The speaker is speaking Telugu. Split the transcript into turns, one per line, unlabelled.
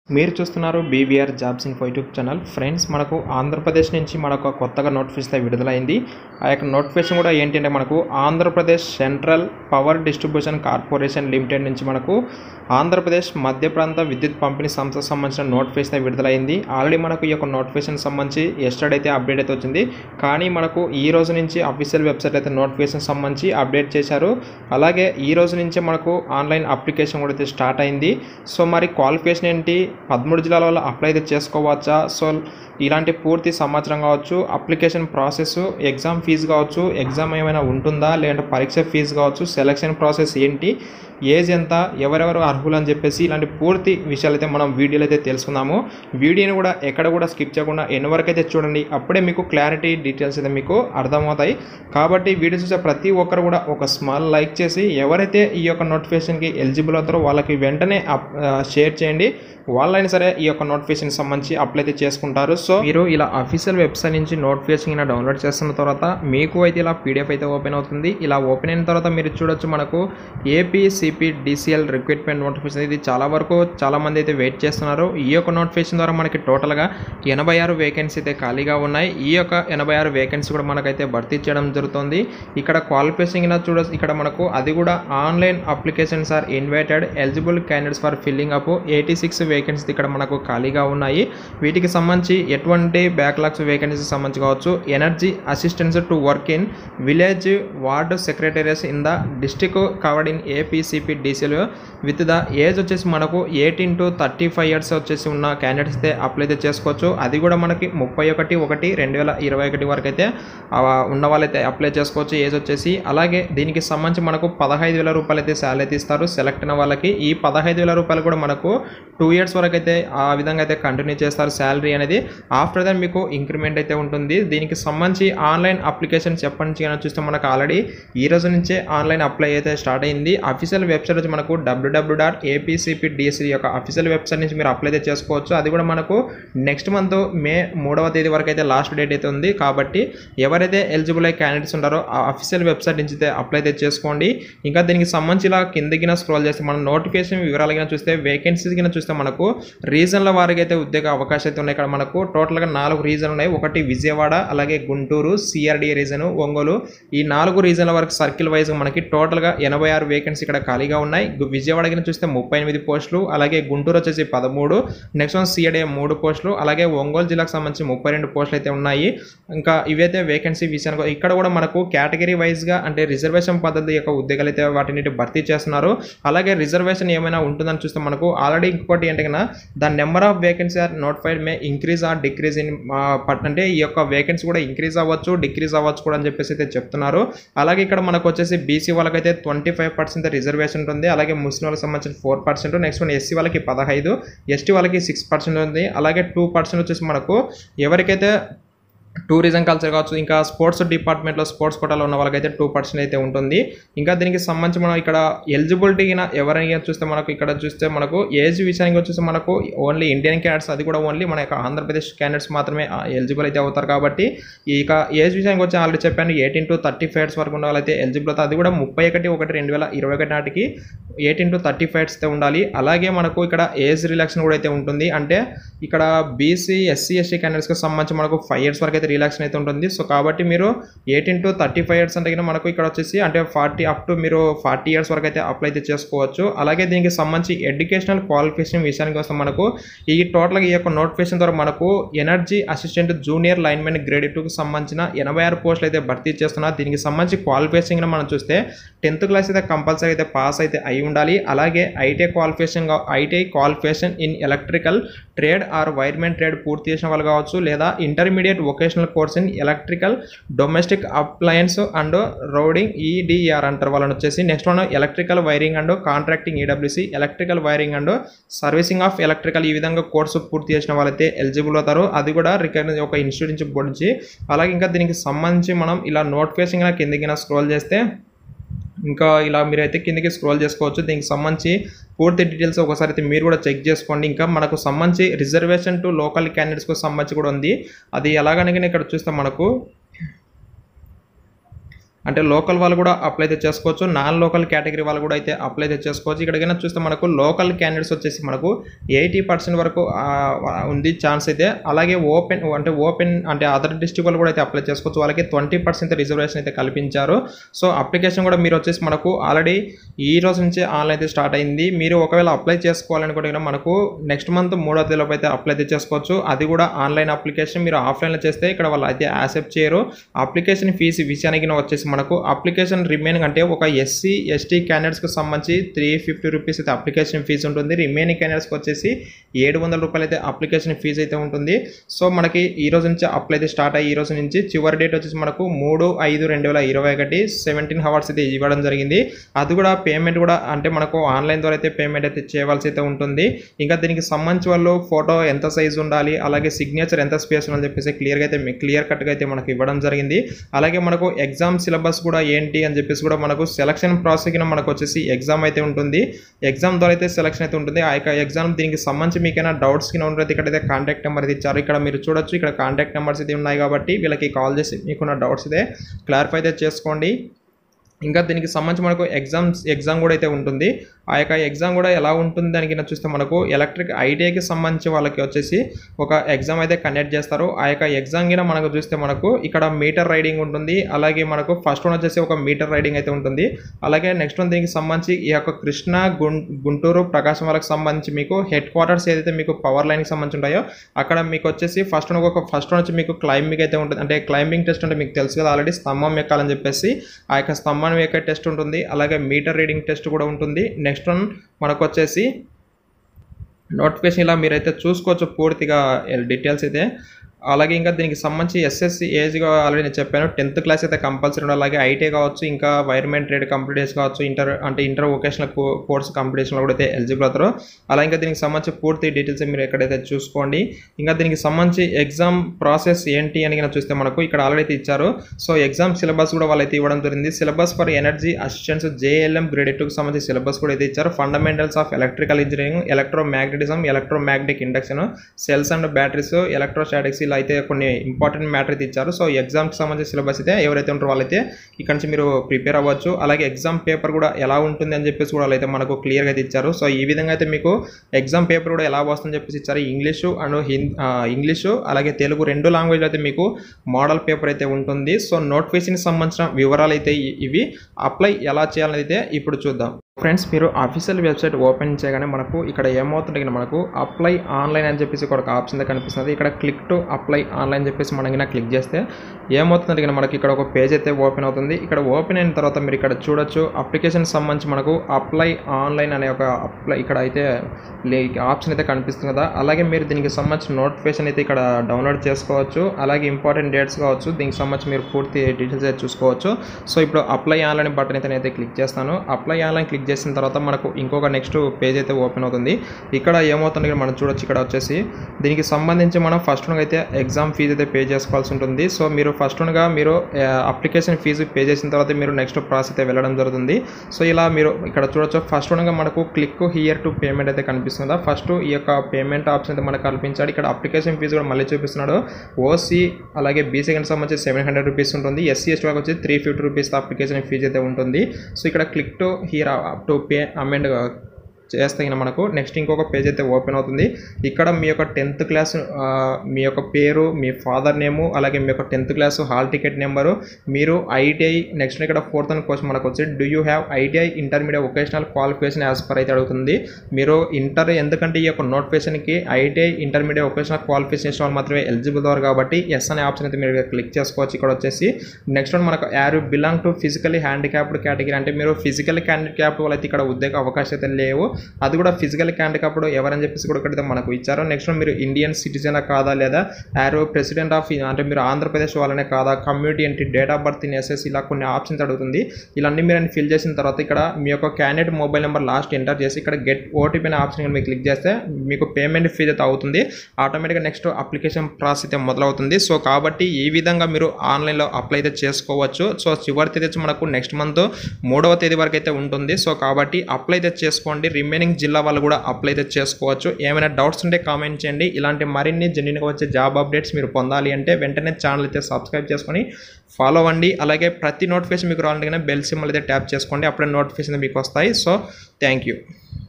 మీరు చూస్తున్నారు BVR jobs info YouTube channel friends మనకు ఆంధ్రప్రదేశ్ నుంచి మనకు కొత్తగా నోటిఫికేషన్ విడుదలైంది ఆ యొక్క నోటిఫికేషన్ కూడా ఏంటంటే మనకు Andhra Pradesh central power distribution corporation limited నుంచి మనకు ఆంధ్రప్రదేశ్ మధ్య ప్రాంత విద్యుత్ పంపిణీ సంస్థకు సంబంధించిన నోటిఫికేషన్ విడుదలైంది ఆల్రెడీ మనకు ఈ యొక్క నోటిఫికేషన్ సంబంధించి ఎస్టర్డే అయితే అప్డేట్ అయితే వచ్చింది కానీ మనకు ఈ రోజు నుంచి అఫీషియల్ వెబ్సైట్ అయితే నోటిఫికేషన్ సంబంధించి అప్డేట్ చేశారు అలాగే ఈ రోజు నుంచే మనకు ఆన్లైన్ అప్లికేషన్ కూడా అయితే స్టార్ట్ అయింది సో మరి క్వాలిఫికేషన్ ఏంటి పదమూడు జిల్లాల వల్ల అప్లై అయితే చేసుకోవచ్చా సో ఇలాంటి పూర్తి సమాచారం కావచ్చు అప్లికేషన్ ప్రాసెస్ ఎగ్జామ్ ఫీజు కావచ్చు ఎగ్జామ్ ఏమైనా ఉంటుందా లేదంటే పరీక్ష ఫీజు కావచ్చు సెలక్షన్ ప్రాసెస్ ఏంటి ఏజ్ ఎంత ఎవరెవరు అర్హులు అని చెప్పేసి ఇలాంటి పూర్తి విషయాలు అయితే మనం వీడియోలో అయితే తెలుసుకుందాము వీడియోని కూడా ఎక్కడ కూడా స్కిప్ చేయకుండా ఎన్ని వరకు అయితే చూడండి అప్పుడే మీకు క్లారిటీ డీటెయిల్స్ అయితే మీకు అర్థమవుతాయి కాబట్టి వీడియో చూసే ప్రతి ఒక్కరు కూడా ఒక స్మాల్ లైక్ చేసి ఎవరైతే ఈ యొక్క నోటిఫికేషన్కి ఎలిజిబుల్ అవుతారో వాళ్ళకి వెంటనే షేర్ చేయండి వాళ్ళైనా సరే ఈ యొక్క నోటిఫికేషన్ సంబంధించి అప్లై అయితే చేసుకుంటారు సో మీరు ఇలా అఫీషియల్ వెబ్సైట్ నుంచి నోటిఫికేషన్ డౌన్లోడ్ చేస్తున్న తర్వాత మీకు అయితే ఇలా పీడిఎఫ్ అయితే ఓపెన్ అవుతుంది ఇలా ఓపెన్ అయిన తర్వాత మీరు చూడొచ్చు మనకు AP CP DCL recruitment notification ఇది చాలా వరకు చాలా మంది అయితే వెయిట్ చేస్తున్నారు ఈ యొక్క నోటిఫికేషన్ ద్వారా మనకి టోటల్గా ఎనభై ఆరు వేకెన్సీ అయితే ఖాళీగా ఉన్నాయి ఈ యొక్క ఎనభై ఆరు వేకెన్సీ కూడా మనకైతే భర్తీ చేయడం జరుగుతుంది ఇక్కడ క్వాలిఫికేషన్ చూడొచ్చు ఇక్కడ మనకు అది కూడా online applications are invited eligible candidates for filling up eighty six vacancy ఇక్కడ మనకు ఖాళీగా ఉన్నాయి వీటికి సంబంధించి ఎటువంటి బ్యాక్లాగ్స్ వేకెన్సీ సంబంధించి కావచ్చు energy assistance to work in village ward secretaries in the district covered in APCP డీసీలు విత్ ద ఏజ్ వచ్చేసి మనకు eighteen to thirty five years వచ్చేసి ఉన్న క్యాండిడేట్స్ అయితే అప్లై అయితే చేసుకోవచ్చు అది కూడా మనకి ముప్పై ఒకటి ఒకటి రెండు వేల ఇరవై ఒకటి వరకు అయితే ఉన్న వాళ్ళైతే అప్లై చేసుకోవచ్చు ఏజ్ వచ్చేసి అలాగే దీనికి సంబంధించి మనకు పదహైదు వేల రూపాయలు అయితే శాలరీ అయితే ఇస్తారు సెలెక్ట్ అయిన వాళ్ళకి ఈ పదహైదు వేల రూపాయలు కూడా మనకు టూ ఇయర్స్ వరకు అయితే ఆ విధంగా అయితే కంటిన్యూ చేస్తారు శాలరీ అనేది ఆఫ్టర్ దట్ మీకు ఇంక్రిమెంట్ అయితే ఉంటుంది దీనికి సంబంధించి ఆన్లైన్ అప్లికేషన్స్ ఎప్పటి నుంచి అయినా చూస్తే మనకు ఆల్రెడీ ఈ రోజు నుంచే ఆన్లైన్ అప్లై అయితే స్టార్ట్ అయింది అఫీషియల్ వెబ్సైట్ వచ్చి మనకు డబ్ల్యూడబ్ల్యూ డాట్ ఏపీసీపీ డిఎస్సి యొక్క అఫీషియల్ వెబ్సైట్ నుంచి మీరు అప్లై అయితే చేసుకోవచ్చు అది కూడా మనకు నెక్స్ట్ మంత్ మే మూడవ తేదీ వరకు అయితే లాస్ట్ డేట్ అయితే ఉంది కాబట్టి ఎవరైతే ఎలిజిబుల్ అయ్యే క్యాండిడేట్స్ ఉంటారో ఆ అఫీషియల్ వెబ్సైట్ నుంచి అయితే అప్లై అయితే చేసుకోండి ఇంకా దీనికి సంబంధించి ఇలా కిందకిన స్క్రోల్ చేస్తే మనం నోటిఫికేషన్ వివరాలు కింద చూస్తే వేకెన్సీస్ కింద చూస్తే మనకు రీజన్ల వారికి అయితే ఉద్యోగ అవకాశాలు అయితే ఉన్నాయి ఇక్కడ మనకు టోటల్గా నాలుగు రీజన్ ఉన్నాయి ఒకటి విజయవాడ అలాగే గుంటూరు సిఆర్డి రీజన్ ఒంగోలు ఈ నాలుగు రీజన్ల వరకు సర్కిల్ వైజ్ మనకి టోటల్గా ఎనభై ఆరు వేకెన్సీ ఇక్కడ ఖాళీగా ఉన్నాయి విజయవాడ కింద చూస్తే ముప్పై ఎనిమిది పోస్టులు అలాగే గుంటూరు వచ్చేసి పదమూడు నెక్స్ట్ వన్ సిఆర్డే మూడు పోస్టులు అలాగే ఒంగోలు జిల్లాకు సంబంధించి ముప్పై రెండు పోస్టులు అయితే ఉన్నాయి ఇంకా ఇవైతే వేకెన్సీ విషయానికి ఇక్కడ కూడా మనకు కేటగిరీ వైజ్గా అంటే రిజర్వేషన్ పద్ధతి యొక్క ఉద్యోగాలు అయితే వాటిని భర్తీ చేస్తున్నారు అలాగే రిజర్వేషన్ ఏమైనా ఉంటుందని చూస్తే మనకు ఆల్రెడీ ఇంకొకటి ఏంటంటే the number of vacancy are notified may increase or decrease in అంటే ఈ యొక్క వేకెన్సీ కూడా ఇంక్రీజ్ అవ్వచ్చు డిక్రీజ్ అవ్వచ్చు కూడా అని చెప్పేసి అయితే చెప్తున్నారు అలాగే ఇక్కడ మనకు వచ్చేసి బీసీ వాళ్ళకైతే ట్వంటీ ఫైవ్ పర్సెంట్ రిజర్వేషన్ ఉంటుంది అలాగే ముస్లిం వాళ్ళకి సంబంధించిన four percent next one SC వాళ్ళకి పదహైదు ఎస్టీ వాళ్ళకి సిక్స్ పర్సెంట్ ఉంది అలాగే టూ పర్సెంట్ వచ్చేసి మనకు ఎవరికైతే టూరిజం కల్చర్ కావచ్చు ఇంకా స్పోర్ట్స్ డిపార్ట్మెంట్లో స్పోర్ట్స్ కోటాలో ఉన్న వాళ్ళకైతే టూ పర్సెంట్ అయితే ఉంటుంది ఇంకా దీనికి సంబంధించి మనం ఇక్కడ ఎలిజిబిలిటీ ఎవరైనా చూస్తే మనకు ఇక్కడ చూస్తే మనకు ఏజ్ విషయానికి వచ్చేసి మనకు ఓన్లీ ఇండియన్ క్యాండిడేట్స్ అది కూడా ఓన్లీ మన యొక్క ఆంధ్రప్రదేశ్ క్యాండిడేట్స్ మాత్రమే ఎలిజిబుల్ అయితే అవుతారు కాబట్టి ఇక ఏజ్ విషయానికి వచ్చి ఆల్రెడీ చెప్పాను ఎయిటీన్ టు థర్టీ ఫైవ్స్ వరకు ఉన్న వాళ్ళైతే ఎలిజిబుల్ అవుతారు అది కూడా ముప్పై ఒకటి ఒకటి రెండు వేల ఇరవై ఒకటి నాటికి ఎయిటీన్ టు థర్టీ ఫైవ్స్ అయితే ఉండాలి అలాగే మనకు ఇక్కడ ఏజ్ రిలాక్షన్ కూడా అయితే ఉంటుంది అంటే ఇక్కడ బీసీ ఎస్సీ ఎస్టీ క్యాండిడేట్స్కి సంబంధించి మనకు ఫైవ్ ఇయర్స్ వరకు అయితే రిలాక్షన్ అయితే ఉంటుంది సో కాబట్టి మీరు eighteen to thirty five years అంటే మనకు ఇక్కడ వచ్చేసి అంటే ఫార్టీ అప్ టు మీరు ఫార్టీ ఇయర్స్ వరకు అయితే అప్లై అయితే చేసుకోవచ్చు అలాగే దీనికి సంబంధించి ఎడ్యుకేషనల్ క్వాలిఫికేషన్ విషయానికి వస్తే మనకు ఈ టోటల్గా ఈ యొక్క నోటిఫికేషన్ ద్వారా మనకు energy assistant junior linemen grade టూకి సంబంధించిన ఎనభై ఆరు పోస్టులు అయితే భర్తీ చేస్తున్నారు దీనికి సంబంధించి క్వాలిఫికేషన్ మనం చూస్తే టెన్త్ క్లాస్ అయితే కంపల్సరీ అయితే పాస్ అయితే అయి ఉండాలి అలాగే ITI qualification ITI qualification in electrical trade or wiremen trade పూర్తి చేసిన వాళ్ళు కావచ్చు లేదా intermediate vocational course in electrical domestic appliance and rewinding EDR అంటారు వాళ్ళని వచ్చేసి next one electrical wiring and contracting EWC electrical wiring and servicing of electrical ఈ విధంగా కోర్సు పూర్తి చేసిన వాళ్ళైతే ఎలిజిబుల్ అవుతారు అది కూడా రికగ్నైజ్ ఒక ఇన్స్టిట్యూట్ నుంచి పొడిచి అలాగే ఇంకా దీనికి సంబంధించి మనం ఇలా నోటిఫికేషన్ కిందకి స్క్రోల్ చేస్తే ఇంకా ఇలా మీరైతే కిందకి స్క్రోల్ చేసుకోవచ్చు దీనికి సంబంధించి పూర్తి డీటెయిల్స్ ఒకసారి అయితే మీరు కూడా చెక్ చేసుకోండి ఇంకా మనకు సంబంధించి రిజర్వేషన్ టు లోకల్ క్యాండిడేట్స్కి సంబంధించి కూడా ఉంది అది ఎలాగనగానే ఇక్కడ చూస్తే మనకు అంటే లోకల్ వాళ్ళు కూడా అప్లై అయితే చేసుకోవచ్చు నాన్ లోకల్ కేటగిరీ వాళ్ళు కూడా అయితే అప్లై అయితే చేసుకోవచ్చు ఇక్కడికైనా చూస్తే మనకు లోకల్ క్యాండిడేట్స్ వచ్చేసి మనకు ఎయిటీ పర్సెంట్ వరకు ఆ, ఉంది ఛాన్స్ అయితే అలాగే ఓపెన్ అంటే ఓపెన్ అంటే అదర్ డిస్ట్రిక్ట్ వాళ్ళు కూడా అయితే అప్లై చేసుకోవచ్చు వాళ్ళకి ట్వంటీ పర్సెంట్ రిజర్వేషన్ అయితే కల్పించారు సో అప్లికేషన్ కూడా మీరు వచ్చేసి మనకు ఆల్రెడీ ఈ రోజు నుంచి ఆన్లైన్ అయితే స్టార్ట్ అయింది మీరు ఒకవేళ అప్లై చేసుకోవాలనుకుంటే కనుక మనకు నెక్స్ట్ మంత్ మూడో తేదీలోపు అయితే అప్లై అయితే చేసుకోవచ్చు అది కూడా ఆన్లైన్ అప్లికేషన్ మీరు ఆఫ్లైన్లో చేస్తే ఇక్కడ వాళ్ళు అయితే యాక్సెప్ట్ చేయరు అప్లికేషన్ ఫీజు విషయానికి వచ్చేసి మనకు అప్లికేషన్ రిమైనింగ్ అంటే ఒక ఎస్సీ ఎస్టీ క్యాండిడేట్స్కి సంబంధించి త్రీ ఫిఫ్టీ రూపీస్ అయితే అప్లికేషన్ ఫీజు ఉంటుంది రిమైనింగ్ క్యాండిడేట్స్కి వచ్చేసి ఏడు వందల రూపాయలు అయితే అప్లికేషన్ ఫీజు అయితే ఉంటుంది సో మనకి ఈ రోజు నుంచి అప్లై అయితే స్టార్ట్ అయ్యి ఈ రోజు నుంచి చివరి డేట్ వచ్చేసి మనకు మూడు ఐదు రెండు వేల ఇరవై ఒకటి సెవెంటీన్ హవర్స్ అయితే ఇవ్వడం జరిగింది అది కూడా పేమెంట్ కూడా అంటే మనకు ఆన్లైన్ ద్వారా అయితే పేమెంట్ అయితే చేయవలసి అయితే ఉంటుంది ఇంకా దీనికి సంబంధించి వాళ్ళు ఫోటో ఎంత సైజు ఉండాలి అలాగే సిగ్నేచర్ ఎంత స్పేస్ ఉందని చెప్పేసి క్లియర్గా అయితే క్లియర్ కట్గా అయితే మనకు ఇవ్వడం జరిగింది అలాగే మనకు ఎగ్జామ్ సిలబస్ కూడా ఏంటి అని చెప్పేసి కూడా మనకు సెలక్షన్ ప్రాసెస్ కింద మనకు వచ్చేసి ఎగ్జామ్ అయితే ఉంటుంది ఎగ్జామ్ ద్వారా అయితే సెలక్షన్ అయితే ఉంటుంది ఆ యొక్క ఎగ్జామ్ దీనికి సంబంధించి మీకైనా డౌట్స్ కింద ఉన్నది ఇక్కడ అయితే కాంటాక్ట్ నెంబర్ అయితే ఇచ్చారు ఇక్కడ మీరు చూడొచ్చు ఇక్కడ కాంటాక్ట్ నెంబర్స్ అయితే ఉన్నాయి కాబట్టి వీళ్ళకి కాల్ చేసి మీకున్న డౌట్స్ అయితే క్లారిఫై అయితే చేసుకోండి ఇంకా దీనికి సంబంధించి మనకు ఎగ్జామ్స్ ఎగ్జామ్ కూడా అయితే ఉంటుంది ఆ యొక్క ఎగ్జామ్ కూడా ఎలా ఉంటుంది దానికి కింద చూస్తే మనకు ఎలక్ట్రిక్ ఐటీఐకి సంబంధించి వాళ్ళకి వచ్చేసి ఒక ఎగ్జామ్ అయితే కండక్ట్ చేస్తారు ఆ యొక్క ఎగ్జామ్ కింద మనకు చూస్తే మనకు ఇక్కడ మీటర్ రైడింగ్ ఉంటుంది అలాగే మనకు ఫస్ట్ వన్ వచ్చేసి ఒక మీటర్ రైడింగ్ అయితే ఉంటుంది అలాగే నెక్స్ట్ వన్ దీనికి సంబంధించి ఈ యొక్క కృష్ణా గుం గుంటూరు ప్రకాశం వాళ్ళకి సంబంధించి మీకు హెడ్ క్వార్టర్స్ ఏదైతే మీకు పవర్ లైన్కి సంబంధించి ఉంటాయో అక్కడ మీకు వచ్చేసి ఫస్ట్ వన్ ఒక ఫస్ట్ వన్ వచ్చి మీకు క్లైంబింగ్ అయితే ఉంటుంది అంటే క్లైంబింగ్ టెస్ట్ అంటే మీకు తెలుసు కదా ఆల్రెడీ స్తంభం ఎక్కాలని చెప్పేసి ఆ యొక్క స్తంభాన్ని ఎక్కే టెస్ట్ ఉంటుంది అలాగే మీటర్ రీడింగ్ టెస్ట్ కూడా ఉంటుంది నెక్స్ట్ వన్ మనకు వచ్చేసి నోటిఫికేషన్ ఇలా మీరైతే చూసుకోవచ్చు పూర్తిగా డీటెయిల్స్ అయితే అలాగే ఇంకా దీనికి సంబంధించి ఎస్ఎస్సి ఏజ్గా ఆల్రెడీ నేను చెప్పాను టెన్త్ క్లాస్ అయితే కంపల్సరీ ఉండాలి అలాగే ఐటీ కావచ్చు ఇంకా వైర్మెంట్ ట్రేడ్ కంప్లీట్ చేసి కావచ్చు ఇంటర్ అంటే ఇంటర్ వొకేషనల్ కోర్స్ కంప్లీషన్లో కూడా అయితే ఎలిజిబుల్ అవుతారు అలా ఇంకా దీనికి సంబంధించి పూర్తి డీటెయిల్స్ మీరు ఎక్కడైతే చూసుకోండి ఇంకా దీనికి సంబంధించి ఎగ్జామ్ ప్రాసెస్ ఏంటి అని కనుక చూస్తే మనకు ఇక్కడ ఆల్రెడీ ఇచ్చారు సో ఎగ్జామ్ సిలబస్ కూడా వాళ్ళైతే ఇవ్వడం జరిగింది syllabus for energy assistants JLM grade టూకి సంబంధించి సిలబస్ కూడా అయితే ఇచ్చారు fundamentals of electrical engineering electromagnetism electromagnetic induction cells and batteries electrostatics ఇలా అయితే కొన్ని ఇంపార్టెంట్ మ్యాటర్ అయితే ఇచ్చారు సో ఎగ్జామ్కి సంబంధించిన సిలబస్ అయితే ఎవరైతే ఉంటారో వాళ్ళైతే ఇక్కడ నుంచి మీరు ప్రిపేర్ అవ్వచ్చు అలాగే ఎగ్జామ్ పేపర్ కూడా ఎలా ఉంటుంది అని చెప్పేసి కూడా వాళ్ళైతే మనకు క్లియర్గా అయితే ఇచ్చారు సో ఈ విధంగా అయితే మీకు ఎగ్జామ్ పేపర్ కూడా ఎలా వస్తుందని చెప్పేసి ఇచ్చారు ఇంగ్లీషు అండ్ హిందీ ఇంగ్లీషు అలాగే తెలుగు రెండు లాంగ్వేజ్లో అయితే మీకు మోడల్ పేపర్ అయితే ఉంటుంది సో నోటిఫికేషన్కి సంబంధించిన వివరాలు అయితే ఇ- ఇవి అప్లై ఎలా చేయాలని అయితే ఇప్పుడు చూద్దాం ఫ్రెండ్స్ మీరు అఫీషియల్ వెబ్సైట్ ఓపెన్ చేయగానే మనకు ఇక్కడ ఏమవుతుంది ఇక్కడ మనకు అప్లై ఆన్లైన్ అని చెప్పేసి ఒక ఆప్షన్ అయితే కనిపిస్తుంది ఇక్కడ క్లిక్ టు అప్లై ఆన్లైన్ అని చెప్పేసి మనం కింద క్లిక్ చేస్తే ఏమవుతుంది ఇక్కడ మనకి ఇక్కడ ఒక పేజ్ అయితే ఓపెన్ అవుతుంది ఇక్కడ ఓపెన్ అయిన తర్వాత మీరు ఇక్కడ చూడొచ్చు అప్లికేషన్ సంబంధించి మనకు అప్లై ఆన్లైన్ అనే ఒక అప్లై ఇక్కడ అయితే ఆప్షన్ అయితే కనిపిస్తుంది కదా అలాగే మీరు దీనికి సంబంధించిన నోటిఫికేషన్ అయితే ఇక్కడ డౌన్లోడ్ చేసుకోవచ్చు అలాగే ఇంపార్టెంట్ డేట్స్ కావచ్చు దీనికి సంబంధించి మీరు పూర్తి డీటెయిల్స్ అయితే చూసుకోవచ్చు సో ఇప్పుడు అప్లై ఆన్లైన్ బటన్ అయితే నేనైతే క్లిక్ చేస్తాను అప్లై ఆన్లైన్ క్లిక్ చేసిన తర్వాత మనకు ఇంకొక నెక్స్ట్ పేజ్ అయితే ఓపెన్ అవుతుంది ఇక్కడ ఏమవుతుంది ఇక్కడ మనం చూడొచ్చు ఇక్కడ వచ్చేసి దీనికి సంబంధించి మనం ఫస్ట్ అయితే ఎగ్జామ్ ఫీజు అయితే పే చేసుకోవాల్సి ఉంటుంది సో మీరు ఫస్ట్ గా మీరు అప్లికేషన్ ఫీజు పే చేసిన తర్వాత మీరు నెక్స్ట్ ప్రాసెస్ అయితే వెళ్ళడం జరుగుతుంది సో ఇలా మీరు ఇక్కడ చూడొచ్చు ఫస్ట్ గా మనకు క్లిక్ హియర్ టు పేమెంట్ అయితే కనిపిస్తుందా ఫస్ట్ ఈ యొక్క పేమెంట్ ఆప్షన్ అయితే మనకు కల్పించాడు ఇక్కడ అప్లికేషన్ ఫీజు కూడా మళ్ళీ చూపిస్తున్నాడు ఓసీ అలాగే బీసీకి సంబంధించి సెవెన్ హండ్రెడ్ రూపీస్ ఉంటుంది ఎస్సీ ఎస్టీ వాళ్ళకి వచ్చి three fifty rupees application fee అయితే ఉంటుంది సో ఇక్కడ click to here to pay amend చేస్తే గిన మనకు నెక్స్ట్ ఇంకొక పేజ్ అయితే ఓపెన్ అవుతుంది ఇక్కడ మీ యొక్క టెన్త్ క్లాస్ ఆ, మీ యొక్క పేరు మీ ఫాదర్ నేము అలాగే మీ యొక్క tenth class hall ticket number మీరు ఐటీఐ నెక్స్ట్ ఇక్కడ ఫోర్త్ అని క్వశ్చన్ మనకు వచ్చి do you have ITI intermediate vocational qualification as per అయితే అడుగుతుంది మీరు ఇంటర్ ఎందుకంటే ఈ యొక్క నోటిఫికేషన్కి ఐటీఐ ఇంటర్మీడియట్ వొకేషనల్ క్వాలిఫికేషన్ వాళ్ళు మాత్రమే ఎలిజిబుల్ అవ్వరు కాబట్టి ఎస్ అనే ఆప్షన్ అయితే మీరు క్లిక్ చేసుకోవచ్చు ఇక్కడ వచ్చేసి నెక్స్ట్ వన్ మనకు you're belong to physically handicapped category అంటే మీరు ఫిజికల్ హ్యాండిక్యాప్డ్ వాళ్ళైతే ఇక్కడ ఉద్యోగ అవకాశాలు అయితే లేవు అది కూడా ఫిజికల్ హ్యాండిక్యాప్డ్ ఎవరని చెప్పేసి కూడా ఇక్కడ మనకు ఇచ్చారు నెక్స్ట్ మీరు ఇండియన్ సిటిజన్ కాదా లేదా యారో ప్రెసిడెంట్ ఆఫ్ అంటే మీరు ఆంధ్రప్రదేశ్ వాళ్ళనే కాదా కమ్యూనిటీ ఏంటి డేట్ ఆఫ్ బర్త్ ఎస్ఎస్ ఇలా కొన్ని ఆప్షన్స్ అడుగుతుంది ఇలాన్ని మీరు ఫిల్ చేసిన తర్వాత ఇక్కడ మీ యొక్క candidate mobile number last enter చేసి ఇక్కడ గెట్ ఓటీపీ అనే ఆప్షన్ మీరు క్లిక్ చేస్తే మీకు పేమెంట్ ఫీజ్ అయితే అవుతుంది ఆటోమేటిక్గా నెక్స్ట్ అప్లికేషన్ ప్రాసెస్ అయితే మొదలవుతుంది సో కాబట్టి ఈ విధంగా మీరు ఆన్లైన్లో అప్లై అయితే చేసుకోవచ్చు సో చివరి తేదీ వచ్చి మనకు నెక్స్ట్ మంత్ మూడవ తేదీ వరకు అయితే ఉంటుంది సో కాబట్టి అప్లై అయితే చేసుకోండి రిమైనింగ్ జిల్లా వాళ్ళు కూడా అప్లై అయితే చేసుకోవచ్చు ఏమైనా డౌట్స్ ఉంటే కామెంట్ చేయండి ఇలాంటి మరిన్ని జెన్యున్గా వచ్చే జాబ్ అప్డేట్స్ మీరు పొందాలి అంటే వెంటనే ఛానల్ అయితే సబ్స్క్రైబ్ చేసుకొని ఫాలో అవ్వండి అలాగే ప్రతి నోటిఫికేషన్ మీకు రావాలంటే బెల్ సిమ్మల్ అయితే ట్యాప్ చేసుకోండి అప్పుడే నోటిఫికేషన్ మీకు వస్తాయి సో థ్యాంక్ యూ